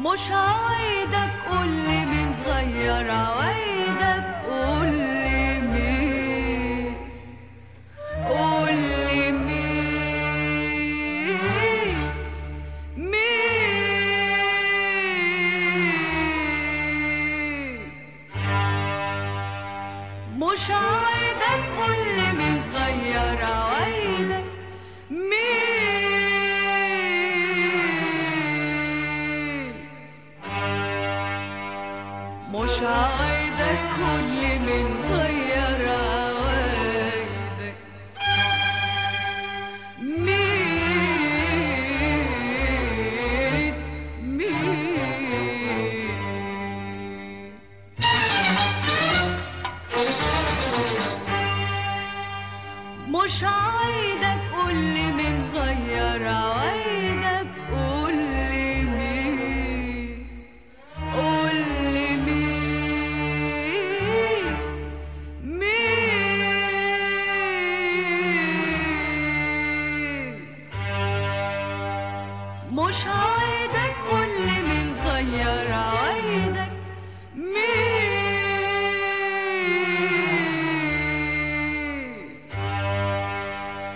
مش عوايدك قولي مين غير عوايدك قولي مين قولي مين مين مش عوايدك قولي مين غير عوايدك مين مش عوايدك كل من غير عوايدك مين مين مش عايدك قولي من غير عوايدك قولي مين قولي مين مين مش عايدك قولي من غير عوايدك مين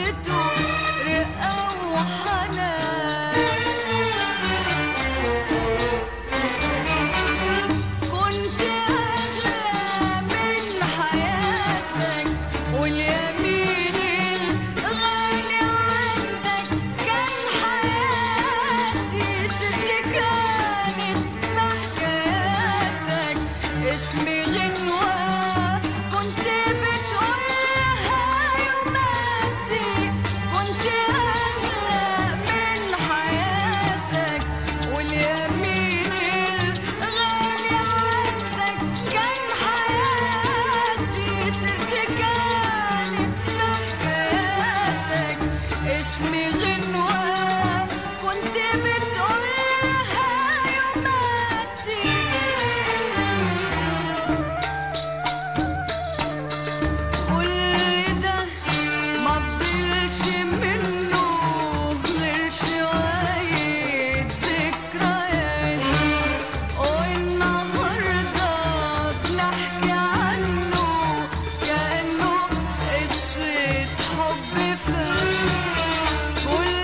قصته رقة وحنان كنت أغلى من حياتك واليمين الغالي عندك كان حياتي ست كانت في حكاياتك اسمي غنوة كنت بتقولها يوماتي كنت أغلى من حياتك واليمين الغالي عندك كان حياتي صرت كانت في حكاياتك اسمي غنوة كنت بتقولها يوماتي كل ده ما فضلش منه غير شوية ذكريات والنهاردة بنحكي عنه كأنه قصة حب فات كل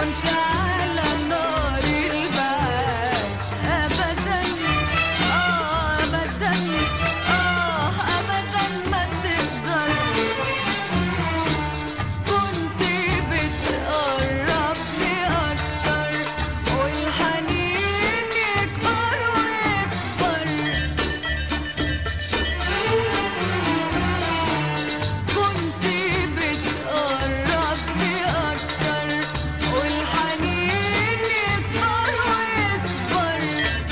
وانت على نار البعاد ابدا اه ابدا اه ابدا ما تقدر كنت بتقرب لي اكتر والحنين يكبر ويكبر كنت بتقرب لي اكتر والحنين يكبر ويكبر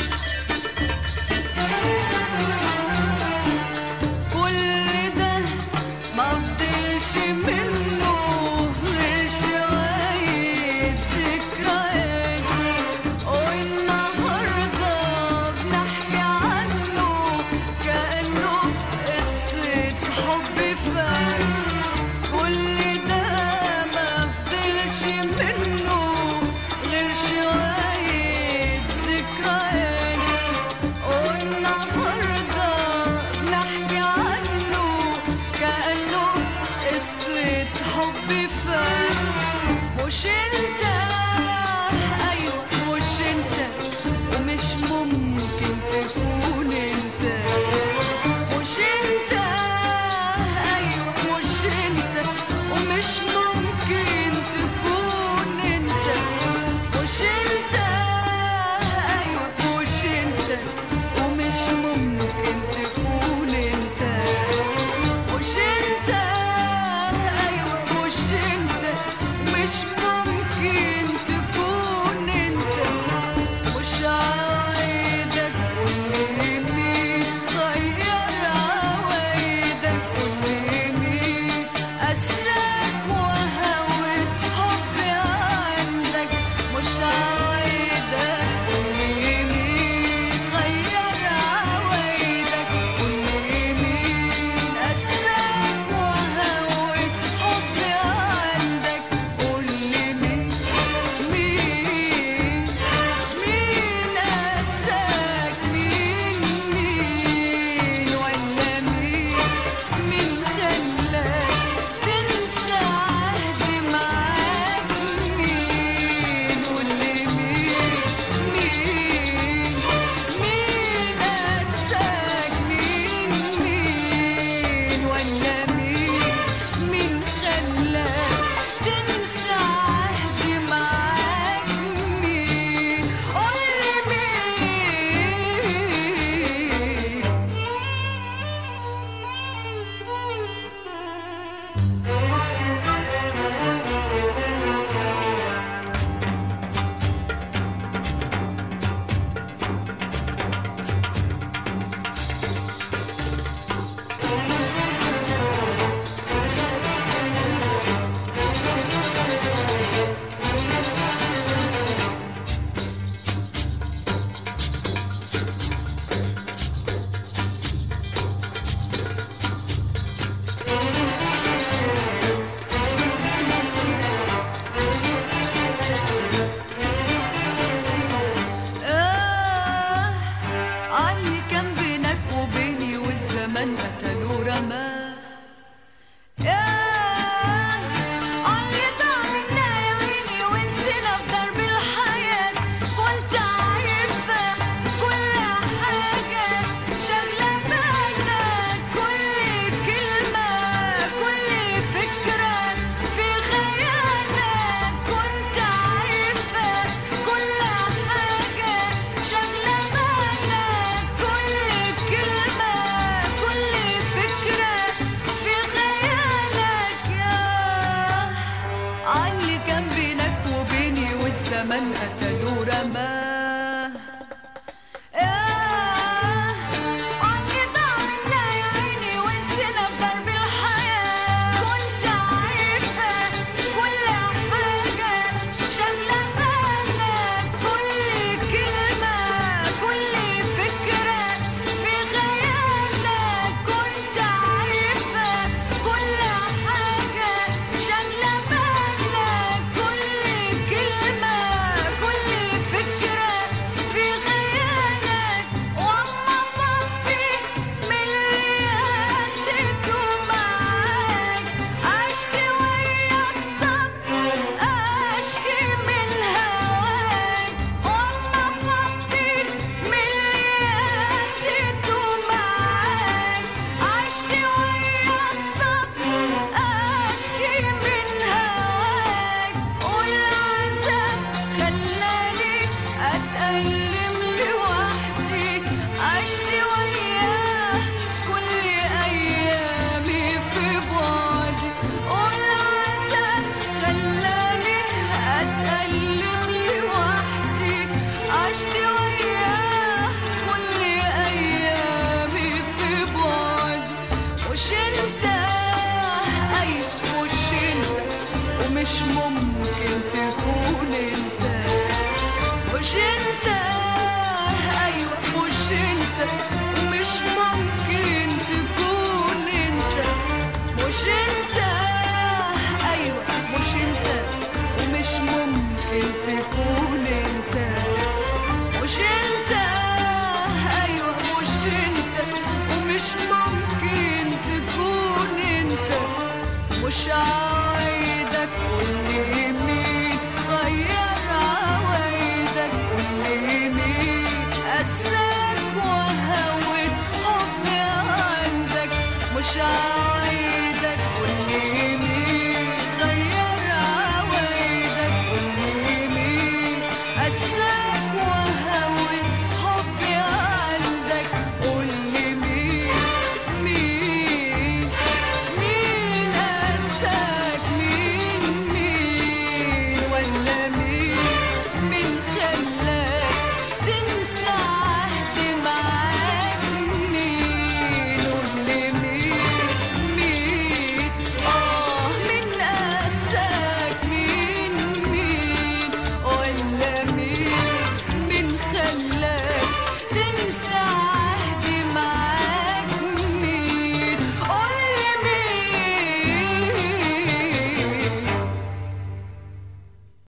كل ده ما فضلش منه غير شوية ذكريات والنهاردة بنحكي عنه كأنه قصة حب فات كل ده ما فضلش منه غير شوية ذكريات والنهاردة بنحكي عنه كأنه قصة حب فات مش انت ايوه مش انت ومش ممكن تكون انت مش انت ايوه مش انت ومش ممكن تكون انت مش انت ايوه مش انت ومش ممكن تكون انت مش انت ايوه مش انت مش ممكن تكون انت مش عوايدك واليمين غير عوايدك واليمين قساك وهوي حبي عندك مش عوايدك واليمين غير عوايدك واليمين قساك وهوي حبي عندك قول لي مين مين مين قساك مين مين ولا مين مين خلاك تنسى عهدي معاك مين قول لي مين مين مين قساك مين مين ولا مين مين خلاك تنسى عهدي معاك مين قول لي مين آه عني كان بينك وبيني والزمن قتلوا رماه ياه عني ضاع منا يا عيني ونسينا في درب الحياة كنت عارفة كل حاجة شغلة بالك كل كلمة كل فكرة في خيالك كنت عارفة كل حاجة شغلة بالك كل كلمة كل فكرة في خيالك ياه عني كان بينك وبيني والزمن قتلوا رماه ياه عني ضاع منا يا عيني ونسينا في درب الحياة كنت عارفة كل حاجة شغلة بالك كل كلمة كل فكرة في خيالك كنت عارفة كل حاجة شغلة بالك كل كلمة كل فكرة مش ممكن تكون انت مش انت